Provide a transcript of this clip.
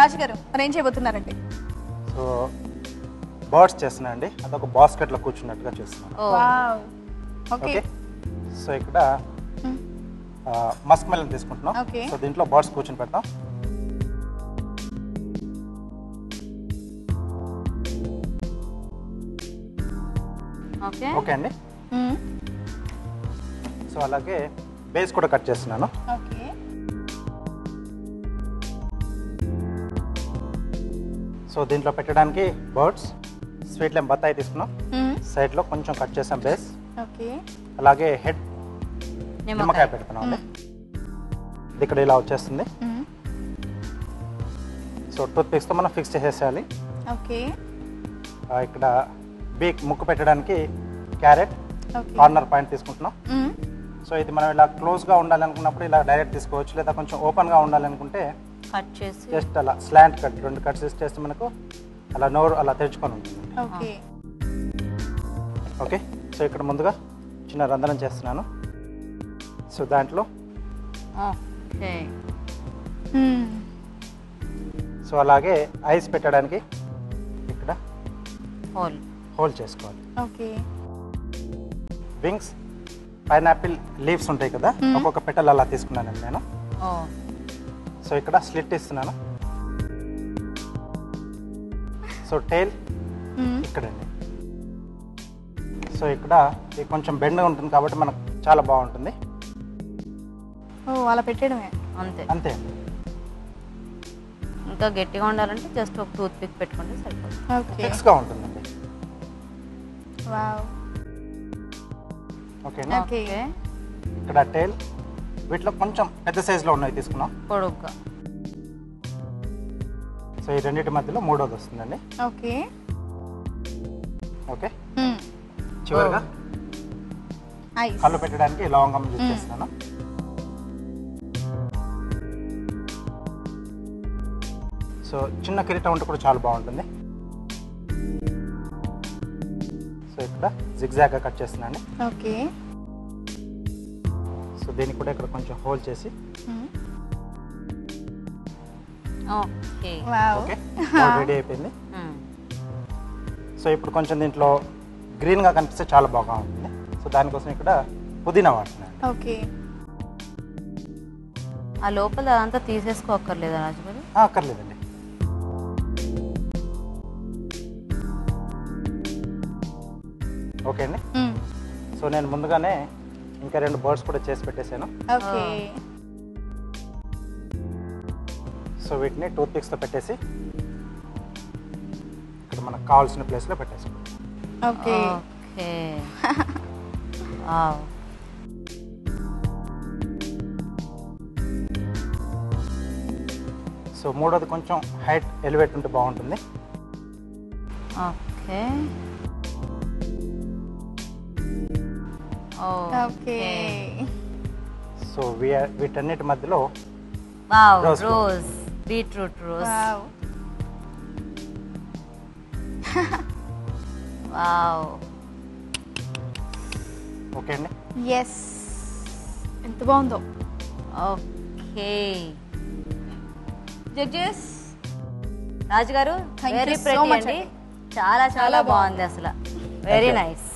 రాజు గారు మరి ఏం చేయబోతున్నారండి సో బర్డ్స్ చేస్తున్నా అండి అదొక బాస్కెట్లో కూర్చున్నట్టుగా చేస్తున్నాను oh wow okay okay so ఇక్కడ మస్క్ మెలన్ తీసుకుంటున్నాం Okay. సో దీంట్లో బర్డ్స్ కూర్చుని పెడతాం ఓకే ఓకే అండి సో అలాగే బేస్ కూడా కట్ చేస్తున్నాను ఓకే సో దీంట్లో పెట్టడానికి బర్డ్స్ స్వీట్ లెమ్ బత్తాయి తీసుకున్నాం సైడ్లో కొంచెం కట్ చేసాం బేస్ ఓకే అలాగే హెడ్ నిమ్మకాయ నిమ్మకాయ పెడుతున్నాం అండి ఇది ఇక్కడ ఇలా వచ్చేస్తుంది సో టూత్ పిక్స్తో మనం ఫిక్స్ చేసేసేయాలి ఓకే ఆ, ఇక్కడ బీక్ ముక్కు పెట్టడానికి క్యారెట్ ఓకే కార్నర్ పాయింట్ తీసుకుంటున్నాం సో ఇది మనం ఇలా క్లోజ్గా ఉండాలనుకున్నప్పుడు ఇలా డైరెక్ట్ తీసుకోవచ్చు లేదా కొంచెం ఓపెన్గా ఉండాలనుకుంటే కట్ చేసి జస్ట్ అలా స్లాంట్ కట్ రెండు కట్స్ చేస్తే మనకు అలా నోరు అలా తెరుచుకొని ఉంటుంది ఓకే ఓకే సో ఇక్కడ ముందుగా చిన్న రంధ్రం చేస్తున్నాను సో దాంట్లో ఓకే సో అలాగే ఐస్ పెట్టడానికి ఇక్కడ హోల్ హోల్ చేసుకోవాలి ఓకే వింగ్స్ పైనాపిల్ లీవ్స్ ఉంటాయి కదా ఒక్కొక్క పెటల్ అలా తీసుకున్నానండి నేను ఓ సో ఇక్కడ స్లిట్ ఇస్తున్నాను సో టైల్ ఇక్కడండి సో ఇక్కడ ఇది కొంచెం బెండ్గా ఉంటుంది కాబట్టి మనకు చాలా బాగుంటుంది ఓ అలా పెట్టడమే అంతే అంతే అండి ఇంకా గట్టిగా ఉండాలంటే జస్ట్ ఒక టూత్ పిక్ పెట్టుకుంటే సరిపోతుంది ఓకే ఫిక్స్గా ఉంటుందండి వావ్ ఓకే అండి ఓకే ఓకే ఇక్కడ టైల్ వీటిలో కొంచెం పెద్ద సైజులో ఉన్నవి తీసుకున్నాం పొడుగ్గా సో ఈ రెండింటి మధ్యలో మూడోది వస్తుందండి ఓకే ఓకే చివరిగా ఐస్ కళ్ళు పెట్టడానికి లవంగం యూజ్ చేస్తున్నాను సో చిన్న కిరీటం ఉంటే కూడా చాలా బాగుంటుంది సో ఇక్కడ జిగ్జాగ్గా కట్ చేస్తున్నాను ఓకే సో దీనికి కూడా ఇక్కడ కొంచెం హోల్ చేసి ఓకే వావ్ ఓకే రెడీ అయిపోయింది మ్మ్. సో ఇప్పుడు కొంచెం దీంట్లో గ్రీన్గా కనిపిస్తే చాలా బాగా ఉంటుంది సో దానికోసం ఇక్కడ పుదీనా వాడుతున్నాను ఓకే ఆ లోపల అదంతా తీసేసుకోక్కర్లేదా రాజుగారు ఆ, అక్కర్లేదండి ఓకే అండి సో నేను ముందుగానే ఇంకా రెండు బర్డ్స్ కూడా చేసి పెట్టేశాను ఓకే సో వీటిని టూత్ పిక్స్తో పెట్టేసి ఇక్కడ మనకు కావాల్సిన ప్లేస్లో పెట్టేసుకోండి ఓకే ఓకే వావ్ సో మూడోది కొంచెం హైట్ ఎలివేట్ ఉంటే బాగుంటుంది ఓకే ఓకే సో వీ- వీటన్నిటి మధ్యలో wow Rose rose beetroot rose wow wow okay అండి ఎస్ ఎంత బాగుందో ఓకే జడ్జెస్ రాజు గారు Thank you very so pretty much అండి అండి. చాలా చాలా చాలా బాగుంది అసలు వెరీ you. నైస్